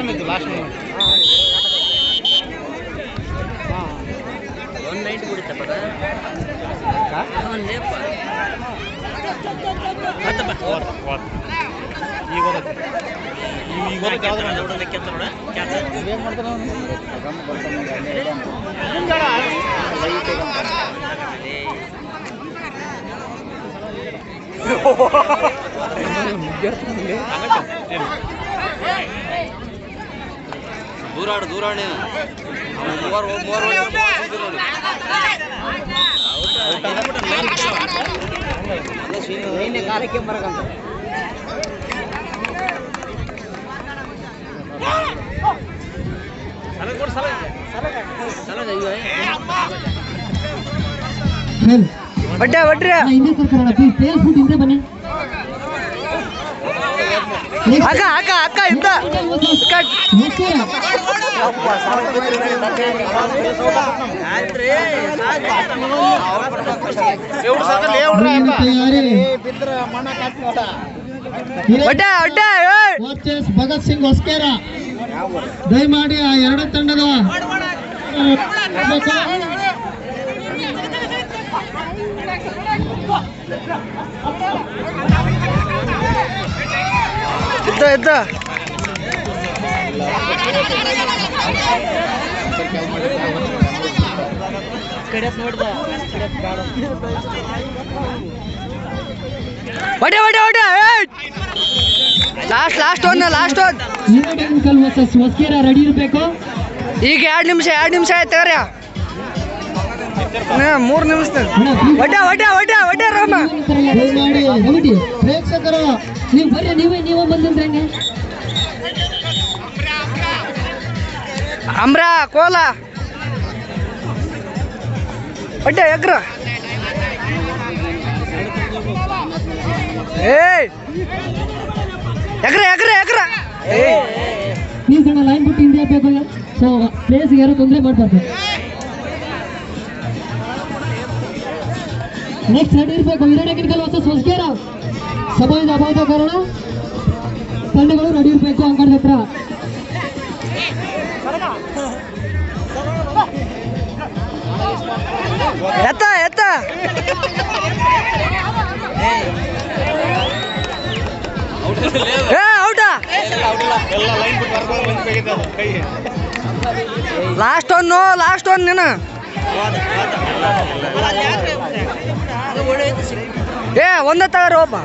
ಆರಾಮಿತ್ತು last one night ಬಿಡುತ್ತಪ್ಪ ಈಗ ಓದತ್ತೆ ಈಗ ಓದಕ್ಕೆ ಯಾವ್ದು ಏನ್ ಮಾಡ್ತಾನೆ ದೂರಾಡು ದೂರಾಣಿ ಮೂವರು ಮೂವರು ನಿನ್ನೆ ಕಾಲಕ್ಕೆ ಬರಕಂತ ಬಡ್ಡೆ ಬಡ್ರಿ ಹಿಂದೆ ಕರ್ಕೊಳ್ಳೋಣ ಪ್ಲೀಸ್ ಪ್ಲೇಯರ್ಸ್ ಬಿಟ್ಟು ಹಿಂದೆ ಬನ್ನಿ ಅಕ್ಕ ಅಕ್ಕ ಅಕ್ಕ ಇಂದ ನಮಸ್ಕಾರ ಎವ್ರು ಸಾಕಲ್ಲ ಎವ್ರು ಹುಡುಗಿನ ತಯಾರಿ ಬಿದ್ರ ಮಣ್ಣ ಕಾಟ್ನೋಡ ಬಡ್ಡೆ ಬಡ್ಡೆ ಏಯ್ ವರ್ಚಸ್ ಭಗತ್ ಸಿಂಗ್ ಹೊಸ್ಕೇರ ದಯಮಾಡಿ ಆ ಎರಡು ತಂಡದ ಇದ್ದ ಇದ್ದ ಬಡ್ಡೆ ಬಡ್ಡೆ ಬಡ್ಡೆ last last one last one uncle versus ಹೊಸ್ಕೇರ ರೆಡಿ ಇರಬೇಕು ಈಗ ಎರಡು ನಿಮಿಷ ಎರಡು ನಿಮಿಷ ಆಯ್ತು ತಗರಿ ಮೂರು ನಿಮಿಷ ಒಡ್ಡೆ ಒಡ್ಡೆ ಒಡ್ಡೆ ಒಡ್ಡೆ ರಾಮ ದಯಮಾಡಿ ರವಿಟಿ ಪ್ರೇಕ್ಷಕರು ನೀವು ಬರ್ರಿ ನೀವೇ ನೀವೇ ಬಂದ್ರೆ ಹೆಂಗೆ ಅಮ್ರ ಕೋಲ ಒಡ್ಡೆ ಎಗ್ರ ಏಯ್ ಎಗ್ರ ಎಗ್ರ ಎಗ್ರ ಏಯ್ ಪ್ಲೀಸ್ ಅಣ್ಣ ಲೈನ್ ಬಿಟ್ಟು ಹಿಂದೆ ಬೇಕು ಸೊ ಪ್ಲೇಸ್ಗೆ ಯಾರು ತೊಂದರೆ ಮಾಡಬಾರ್ದು ನೆಕ್ಸ್ಟ್ ರೆಡಿ ಇರಬೇಕು ಹಿರಣ್ಯಕಿರ್ಕಲ್ ವರ್ಸಸ್ ಹೊಸ್ಕೇರ ಸಮಯದ ಅಭಾವದ ಕಾರಣ ತಂಡಗಳು ರೆಡಿ ಇರಬೇಕು ಅಂಕಣದ ಹತ್ರ ಎತ್ತ ಎತ್ತ ಏ ಔಟ ಎಲ್ಲ ಲೈನ್ ಬಿಟ್ಟು ಬರ್ಕೊಂಡು ಲೈನ್ ಬೇಕಿದೆ ಅದು ಕೈ ಲಾಸ್ಟ್ ಒನ್ ಲಾಸ್ಟ್ ಒನ್ ನೀನು ಏ ಒಂದೇ ತಗರ ಒಬ್ಬ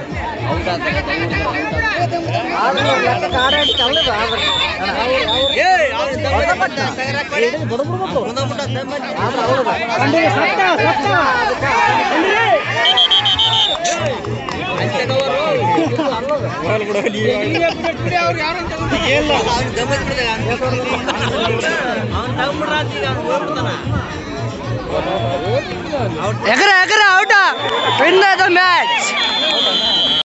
ಏನಿಲ್ಲ ಎಗರ ಎಗರ ಔಟ ವಿನ್ ದ ಮ್ಯಾಚ್